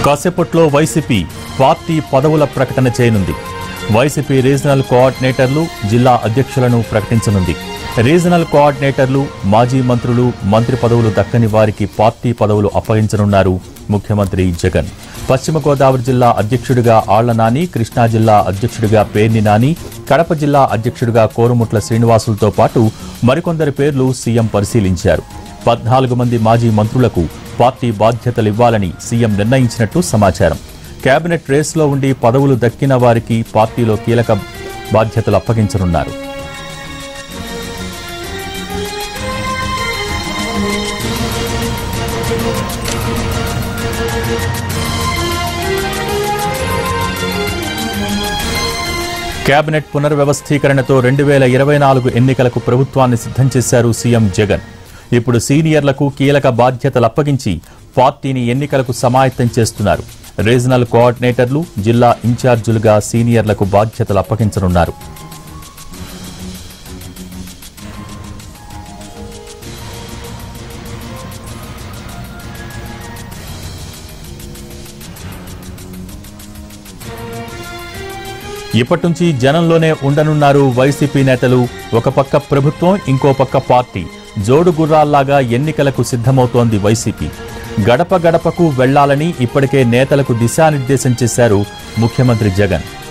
కాసేపట్లో YCP party పదవుల ప్రకటన చేయనుంది వైసీపీ రీజనల్ కోఆర్డినేటర్లు జిల్లా అధ్యక్షులను ప్రకటించనుంది రీజనల్ కోఆర్డినేటర్లు మాజీ మంత్రులు మంత్రి పదవులు దక్కని వారికి పార్టీ పదవులు అప్పగించనున్నారు ముఖ్యమంత్రి జగన్ పశ్చిమ గోదావరి జిల్లా అధ్యక్షుడిగా ఆళ్ల నాని కృష్ణా జిల్లా అధ్యక్షుడిగా పేర్ని నాని కడప జిల్లా అధ్యక్షుడిగా కోరుముట్ల శ్రీనివాసులతో పాటు మరికొందరి పేర్లు సీఎం పరిశీలించారు పద్నాలుగు మంది మాజీ మంత్రులకు పార్టీ బాధ్యతలివ్వాలని సీఎం నిర్ణయించినట్టు సమాచారం కేబినెట్ రేస్లో ఉండి పదవులు దక్కిన వారికి పార్టీలో కీలక బాధ్యతలు అప్పగించనున్నారు కేబినెట్ పునర్వ్యవస్థీకరణతో రెండు వేల ఇరవై నాలుగు ఎన్నికలకు ప్రభుత్వాన్ని సిద్ధం చేశారు సీఎం జగన్ ఇప్పుడు సీనియర్లకు కీలక బాధ్యతలు అప్పగించి పార్టీని ఎన్నికలకు సమాయత్తం చేస్తున్నారు రీజనల్ కోఆర్డినేటర్లు జిల్లా ఇన్ఛార్జీలుగా సీనియర్లకు బాధ్యతలు అప్పగించనున్నారు ఇప్పటి నుంచి జనంలోనే ఉండనున్నారు వైసీపీ నేతలు ఒక పక్క ప్రభుత్వం ఇంకో పక్క పార్టీ జోడు గుర్రాల్లాగా ఎన్నికలకు సిద్ధమవుతోంది వైసీపీ గడప గడపకు వెళ్లాలని ఇప్పటికే నేతలకు దిశానిర్దేశం చేశారు ముఖ్యమంత్రి జగన్